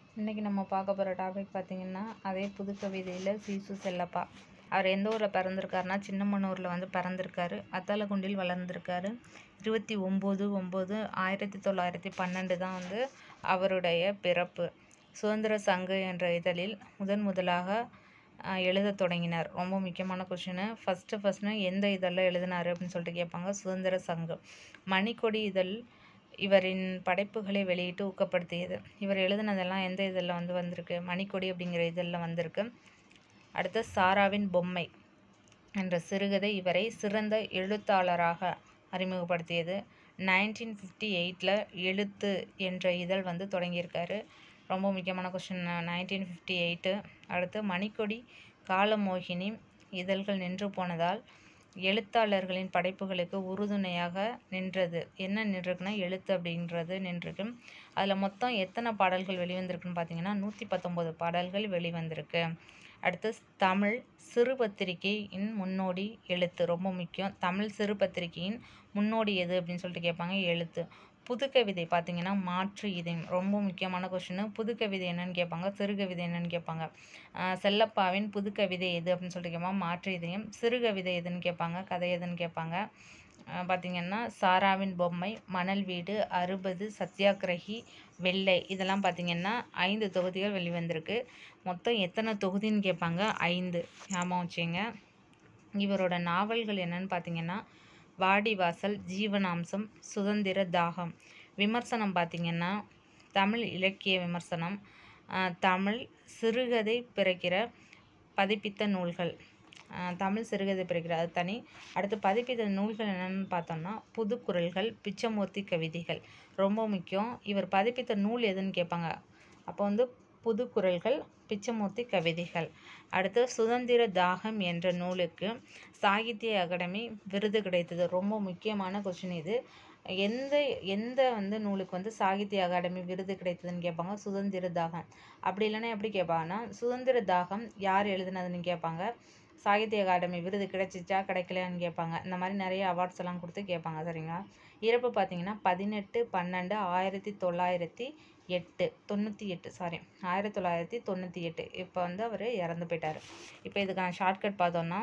இன்றைக்கி நம்ம பார்க்க போகிற டாபிக் பார்த்திங்கன்னா அதே புது கவிதையில் சீசு செல்லப்பா அவர் எந்த ஊரில் பிறந்திருக்காருனா சின்னமனூரில் வந்து பிறந்திருக்காரு அத்தாலகுண்டில் வளர்ந்திருக்காரு இருபத்தி ஒம்பது ஒம்பது ஆயிரத்தி தொள்ளாயிரத்தி பன்னெண்டு தான் வந்து அவருடைய பிறப்பு சுதந்திர சங்கு என்ற இதழில் முதன் முதலாக ஆஹ், எழுதத் தொடங்கினார் ரொம்ப முக்கியமான கொஷினு ஃபஸ்ட்டு ஃபஸ்ட்டு எந்த இதழில் எழுதினார் அப்படின்னு சொல்லிட்டு கேட்பாங்க சுதந்திர சங்கு மணிக்கொடி இதழ் இவரின் படைப்புகளை வெளியிட்டு ஊக்கப்படுத்தியது இவர் எழுதினதெல்லாம் எந்த இதழில் வந்து வந்திருக்கு மணிக்கொடி அப்படிங்கிற இதழில் வந்திருக்கு அடுத்து சாராவின் பொம்மை என்ற சிறுகதை இவரை சிறந்த எழுத்தாளராக அறிமுகப்படுத்தியது நைன்டீன் ஃபிஃப்டி எயிட்டில் எழுத்து என்ற இதழ் வந்து தொடங்கியிருக்காரு ரொம்ப முக்கியமான கொஷின் நைன்டீன் ஃபிஃப்டி எயிட்டு அடுத்து மணிக்கொடி காலமோகினி இதழ்கள் நின்று போனதால் எழுத்தாளர்களின் படைப்புகளுக்கு உறுதுணையாக நின்றது என்ன நின்றுருக்குன்னா எழுத்து அப்படின்றது நின்றுருக்கு அதில் மொத்தம் எத்தனை பாடல்கள் வெளிவந்திருக்குன்னு பார்த்தீங்கன்னா நூற்றி பத்தொம்போது பாடல்கள் வெளிவந்திருக்கு அடுத்து தமிழ் சிறு பத்திரிகையின் முன்னோடி எழுத்து ரொம்ப முக்கியம் தமிழ் சிறு பத்திரிகையின் முன்னோடி எது அப்படின்னு சொல்லிட்டு கேட்பாங்க எழுத்து புதுக்கவிதை பார்த்தீங்கன்னா மாற்று இதயம் ரொம்ப முக்கியமான கொஷின் புதுக்கவிதை என்னன்னு கேட்பாங்க சிறுகவிதை என்னன்னு கேட்பாங்க ஆஹ் செல்லப்பாவின் புதுக்கவிதை எது அப்படின்னு சொல்லிட்டு கேட்பாங்க மாற்று இதயம் சிறுகவிதை எதுன்னு கேட்பாங்க கதை எதுன்னு கேட்பாங்க ஆஹ் பார்த்தீங்கன்னா சாராவின் பொம்மை மணல் வீடு அறுபது சத்தியாகிரகி வெள்ளை இதெல்லாம் பார்த்தீங்கன்னா ஐந்து தொகுதிகள் வெளிவந்திருக்கு மொத்தம் எத்தனை தொகுதின்னு கேட்பாங்க ஐந்து ஞாபகம் வச்சுங்க இவரோட நாவல்கள் என்னன்னு பார்த்தீங்கன்னா வாடிவாசல் ஜீவனாம்சம் சுதந்திர தாகம் விமர்சனம் பார்த்தீங்கன்னா தமிழ் இலக்கிய விமர்சனம் ஆஹ் தமிழ் சிறுகதை பிறக்கிற பதிப்பித்த நூல்கள் ஆஹ் தமிழ் சிறுகதை பிறக்கிற அது தனி அடுத்து பதிப்பித்த நூல்கள் என்னென்னு பார்த்தோம்னா புதுக்குறள்கள் பிச்சமூர்த்தி கவிதைகள் ரொம்ப முக்கியம் இவர் பதிப்பித்த நூல் எதுன்னு கேட்பாங்க அப்போ வந்து புதுக்குறள்கள் பிச்சமூர்த்தி கவிதைகள் அடுத்து சுதந்திர தாகம் என்ற நூலுக்கு சாகித்ய அகாடமி விருது கிடைத்தது ரொம்ப முக்கியமான கொஸ்டின் இது எந்த எந்த வந்து நூலுக்கு வந்து சாகித்ய அகாடமி விருது கிடைத்ததுன்னு கேட்பாங்க சுதந்திர தாகம் அப்படி இல்லைன்னா எப்படி கேட்பாங்கன்னா சுதந்திர தாகம் யார் எழுதுனதுன்னு கேட்பாங்க சாகித்ய அகாடமி விருது கிடைச்சிச்சா கிடைக்கலையான்னு கேட்பாங்க இந்த மாதிரி நிறைய அவார்ட்ஸ் எல்லாம் கொடுத்து கேட்பாங்க சரிங்களா இறப்பு பார்த்தீங்கன்னா பதினெட்டு பன்னெண்டு ஆயிரத்தி தொள்ளாயிரத்தி எட்டு தொண்ணூற்றி எட்டு சாரி ஆயிரத்தி தொள்ளாயிரத்தி தொண்ணூற்றி எட்டு இப்போ வந்து அவர் இறந்து போயிட்டார் இப்போ இதுக்கான ஷார்ட்கட் பார்த்தோம்னா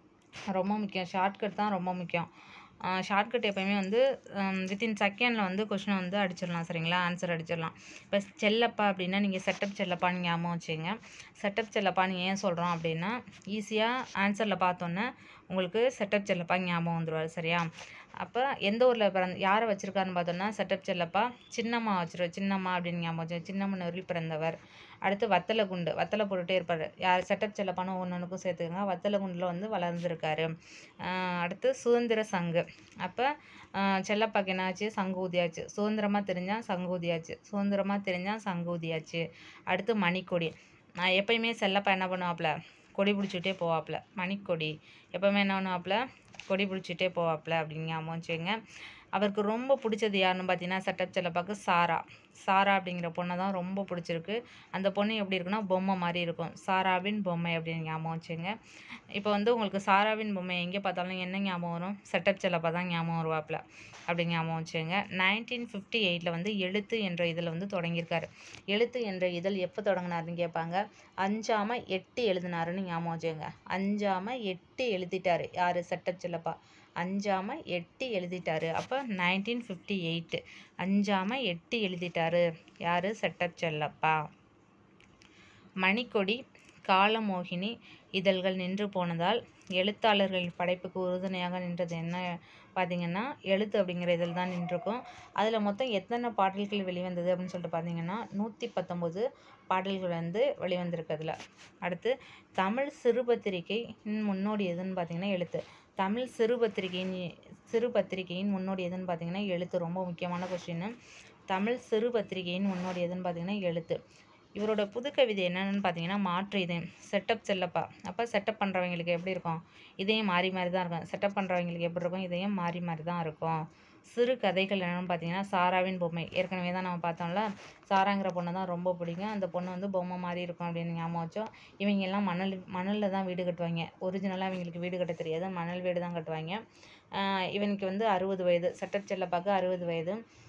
ரொம்ப முக்கியம் ஷார்ட்கட் தான் ரொம்ப முக்கியம் ஷார்ட்கட் எப்பயுமே வந்து வித்தின் செகண்டில் வந்து கொஷினை வந்து அடிச்சிடலாம் சரிங்களா ஆன்சர் அடிச்சிடலாம் இப்போ செல்லப்பா அப்படின்னா நீங்கள் செட்டப் செல்லப்பான்னு ஞாபகம் வச்சுங்க செட்டப் செல்லப்பான்னு ஏன் சொல்கிறோம் அப்படின்னா ஈஸியாக ஆன்சரில் பார்த்தோன்னே உங்களுக்கு செட்டப் செல்லப்பா ஞாபகம் வந்துடுவார் சரியா அப்போ எந்த ஊரில் பிறந்த யாரை வச்சுருக்காருன்னு பார்த்தோன்னா செட்டப் செல்லப்பா சின்னம்மா வச்சிரு சின்னம்மா அப்படின்னு ஞாபகம் வச்சு சின்னம்மனூரில் பிறந்தவர் அடுத்து வத்தலை குண்டு வத்தலை போட்டுகிட்டே இருப்பார் யார் செட்டப் செல்லப்பான்னு ஒன்று ஒன்றுக்கும் சேர்த்துக்கங்க வத்தலை குண்டில் வந்து வளர்ந்துருக்காரு ஆஹ் அடுத்து சுதந்திர சங்கு அப்போ செல்லப்பாக்கு என்னாச்சு சங்கு ஊதியாச்சு சுதந்திரமாக தெரிஞ்சால் சங்கு ஊதியாச்சு சுதந்திரமாக தெரிஞ்சால் சங்கு ஊதியாச்சு அடுத்து மணிக்கொடி நான் எப்பயுமே செல்லப்பா என்ன பண்ணுவாப்புல கொடி பிடிச்சிட்டே போவாப்புல மணிக்கொடி எப்பவுமே என்ன பண்ணுவாப்புல கொடி பிடிச்சிட்டே போவாப்புல அப்படின்னு ஞாபகம் வச்சுங்க அவருக்கு ரொம்ப பிடிச்சது யாருன்னு பார்த்தீங்கன்னா செட்டப் செல்லப்பாக்கு சாரா சாரா அப்படிங்கிற பொண்ணை தான் ரொம்ப பிடிச்சிருக்கு அந்த பொண்ணு எப்படி இருக்குன்னா பொம்மை மாதிரி இருக்கும் சாராவின் பொம்மை அப்படின்னு ஞாபகம் வச்சுங்க இப்போ வந்து உங்களுக்கு சாராவின் பொம்மை எங்கே பார்த்தாலும் என்ன ஞாபகம் வரும் செட்டப் செல்லப்பா தான் ஞாபகம் வருவாப்புல அப்படி ஞாபகம் வச்சுங்க நைன்டீன் ஃபிஃப்டி எயிட்டில் வந்து எழுத்து என்ற இதில் வந்து தொடங்கியிருக்காரு எழுத்து என்ற இதழ் எப்போ தொடங்கினாருன்னு கேட்பாங்க அஞ்சாமல் எட்டு எழுதினாருன்னு ஞாபகம் வச்சுங்க அஞ்சாமல் எட்டு எழுதிட்டாரு யார் செட்டப் செல்லப்பா அஞ்சாமல் எட்டு எழுதிட்டாரு அப்போ நைன்டீன் ஃபிஃப்டி எயிட்டு அஞ்சாமல் எட்டு எழுதிட்டாரு யார் செட்டப் செல்லப்பா மணிக்கொடி காலமோகினி இதழ்கள் நின்று போனதால் எழுத்தாளர்களின் படைப்புக்கு உறுதுணையாக நின்றது என்ன பார்த்தீங்கன்னா எழுத்து அப்படிங்கிற இதழ் தான் நின்றுருக்கும் அதில் மொத்தம் எத்தனை பாடல்கள் வெளிவந்தது அப்படின்னு சொல்லிட்டு பார்த்தீங்கன்னா நூற்றி பத்தொம்போது பாடல்கள் வந்து வெளிவந்திருக்கு அதில் அடுத்து தமிழ் சிறு பத்திரிகையின் முன்னோடி எதுன்னு பார்த்தீங்கன்னா எழுத்து தமிழ் சிறு பத்திரிகையின் சிறு பத்திரிகையின் முன்னோடி எதுன்னு பார்த்தீங்கன்னா எழுத்து ரொம்ப முக்கியமான கொஸ்டின் தமிழ் சிறு பத்திரிகையின் முன்னோடி எதுன்னு பார்த்தீங்கன்னா எழுத்து இவரோட புதுக்கவிதை என்னன்னு பார்த்தீங்கன்னா மாற்று இதயம் செட்டப் செல்லப்பா அப்போ செட்டப் பண்ணுறவங்களுக்கு எப்படி இருக்கும் இதயம் மாறி மாறி தான் இருக்கும் செட்டப் பண்ணுறவங்களுக்கு எப்படி இருக்கும் இதயம் மாறி மாறி தான் இருக்கும் சிறு கதைகள் என்னென்னு பார்த்தீங்கன்னா சாராவின் பொம்மை ஏற்கனவே தான் நம்ம பார்த்தோம்ல சாராங்கிற பொண்ணை தான் ரொம்ப பிடிக்கும் அந்த பொண்ணு வந்து பொம்மை மாதிரி இருக்கும் அப்படின்னு ஞாபகம் வச்சோம் இவங்க எல்லாம் மணல் மணலில் தான் வீடு கட்டுவாங்க ஒரிஜினலாக இவங்களுக்கு வீடு கட்ட தெரியாது மணல் வீடு தான் கட்டுவாங்க ஆஹ் இவனுக்கு வந்து அறுபது வயது செட்டப் செல்லப்பாக்கு அறுபது வயது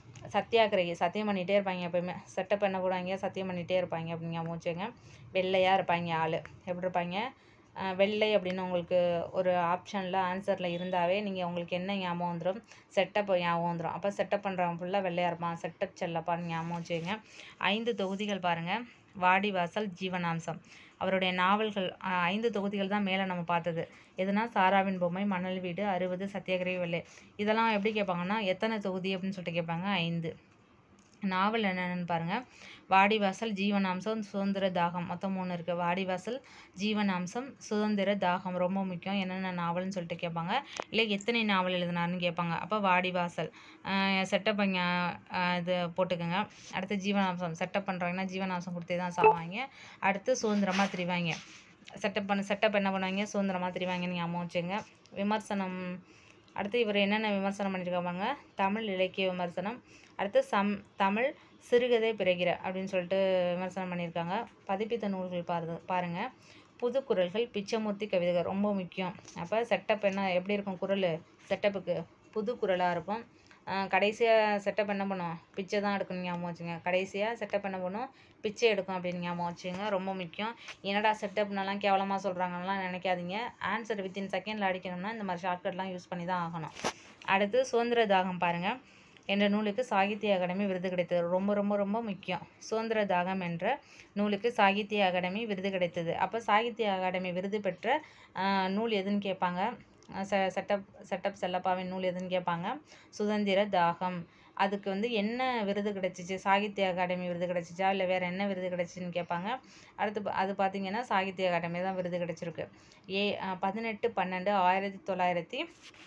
சத்தியாகிரகி சத்தியம் பண்ணிகிட்டே இருப்பாங்க எப்பயுமே செட்டப் என்ன போடுவாங்க சத்தியம் பண்ணிகிட்டே இருப்பாங்க அப்படின்னு ஞாபகம் வச்சுங்க வெள்ளையாக இருப்பாங்க ஆள் எப்படி இருப்பாங்க அஹ் வெள்ளை அப்படின்னு உங்களுக்கு ஒரு ஆப்ஷனில் ஆன்சரில் இருந்தாவே நீங்கள் உங்களுக்கு என்ன ஞாபகம் வந்துடும் செட்டப் ஞாபகம் வந்துடும் அப்போ செட்டப் பண்ணுறவன் ஃபுல்லாக வெள்ளையாக இருப்பான் செட்டப் செல்லப்பான்னு ஞாபகம் வச்சுக்கோங்க ஐந்து தொகுதிகள் பாருங்கள் வாடிவாசல் ஜீவனாம்சம் அவருடைய நாவல்கள் அஹ் ஐந்து தொகுதிகள் தான் மேலே நம்ம பார்த்தது எதுனா சாராவின் பொம்மை மணல் வீடு அறுபது சத்தியாகிரகி வெள்ளை இதெல்லாம் எப்படி கேட்பாங்கன்னா எத்தனை தொகுதி அப்படின்னு சொல்லிட்டு கேட்பாங்க ஐந்து நாவல் என்னென்னு பாருங்கள் வாடிவாசல் ஜீவனாம்சம் சுதந்திர தாகம் மொத்தம் மூணு இருக்குது வாடிவாசல் ஜீவனாம்சம் சுதந்திர தாகம் ரொம்ப முக்கியம் என்னென்ன நாவல்னு சொல்லிட்டு கேட்பாங்க இல்லை எத்தனை நாவல் எழுதினாருன்னு கேட்பாங்க அப்போ வாடிவாசல் செட்டப் இங்கே இது போட்டுக்கோங்க அடுத்து ஜீவனாம்சம் செட்டப் பண்ணுறாங்கன்னா ஜீவனாம்சம் கொடுத்தே தான் சாவாங்க அடுத்து சுதந்திரமாக திரிவாங்க செட்டப் பண்ண செட்டப் என்ன பண்ணுவாங்க சுதந்திரமாக திரிவாங்கன்னு ஞாபகம் வச்சுங்க விமர்சனம் அடுத்து இவர் என்னென்ன விமர்சனம் பண்ணியிருக்காங்க தமிழ் இலக்கிய விமர்சனம் அடுத்து சம் தமிழ் சிறுகதை பிறகிற அப்படின்னு சொல்லிட்டு விமர்சனம் பண்ணியிருக்காங்க பதிப்பித்த நூல்கள் பாரு பாருங்கள் புது குரல்கள் பிச்சைமூர்த்தி கவிதைகள் ரொம்ப முக்கியம் அப்போ செட்டப் என்ன எப்படி இருக்கும் குரல் செட்டப்புக்கு புது குரலாக இருக்கும் கடைசியாக செட்டப் என்ன பண்ணும் பிச்சை தான் எடுக்கணும் ஞாபகம் வச்சுங்க கடைசியாக செட்டப் என்ன பண்ணும் பிச்சை எடுக்கும் அப்படின்னு ஞாபகம் வச்சுங்க ரொம்ப முக்கியம் என்னடா செட்டப்னெல்லாம் கேவலமாக சொல்கிறாங்கலாம் நினைக்காதீங்க ஆன்சர் வித்தின் செகண்டில் அடிக்கணும்னா இந்த மாதிரி ஷார்ட்கட்லாம் யூஸ் பண்ணி தான் ஆகணும் அடுத்து சுதந்திர தாகம் பாருங்கள் என்ற நூலுக்கு சாகித்ய அகாடமி விருது கிடைத்தது ரொம்ப ரொம்ப ரொம்ப முக்கியம் சுதந்திர தாகம் என்ற நூலுக்கு சாகித்ய அகாடமி விருது கிடைத்தது அப்போ சாகித்ய அகாடமி விருது பெற்ற ஆஹ், நூல் எதுன்னு கேட்பாங்க அஹ் செ செட்டப் செட்டப் செல்லப்பாவின் நூல் எதுன்னு கேட்பாங்க சுதந்திர தாகம் அதுக்கு வந்து என்ன விருது கிடைச்சிச்சு சாகித்ய அகாடமி விருது கிடைச்சிச்சா இல்லை வேறு என்ன விருது கிடைச்சிச்சுன்னு கேட்பாங்க அடுத்து பா- அது பார்த்தீங்கன்னா சாகித்ய அகாடமி தான் விருது கிடைச்சிருக்கு ஏ அஹ், பதினெட்டு பன்னெண்டு ஆயிரத்தி தொள்ளாயிரத்தி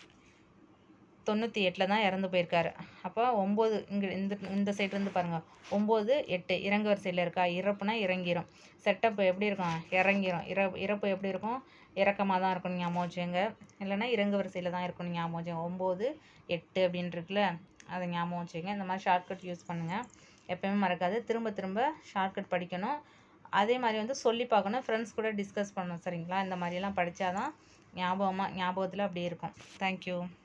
தொண்ணூற்றி எட்டில் தான் இறந்து போயிருக்காரு அப்போ ஒம்பது இங்கே இந்த இந்த side இருந்து பாருங்கள் ஒம்பது எட்டு இறங்கு வரிசையில் இருக்கா இறப்புனா இறங்கிரும் செட்டப் எப்படி இருக்கும் இறங்கிரும் இற இறப்பு எப்படி இருக்கும் இறக்கமாக தான் இருக்கும் ஞாபகம் வச்சுங்க இல்லைன்னா இறங்கு வரிசையில் தான் இருக்கும் ஞாபகம் வச்சுங்க ஒம்பது எட்டு அப்படின்னு இருக்குல்ல அதை ஞாபகம் வச்சுங்க இந்த மாதிரி ஷார்ட்கட் யூஸ் பண்ணுங்கள் எப்பயுமே மறக்காது திரும்ப திரும்ப ஷார்ட்கட் படிக்கணும் அதே மாதிரி வந்து சொல்லி பார்க்கணும் ஃப்ரெண்ட்ஸ் கூட டிஸ்கஸ் பண்ணணும் சரிங்களா இந்த மாதிரியெல்லாம் படித்தாதான் ஞாபகமாக ஞாபகத்தில் அப்படியே இருக்கும் தேங்க்யூ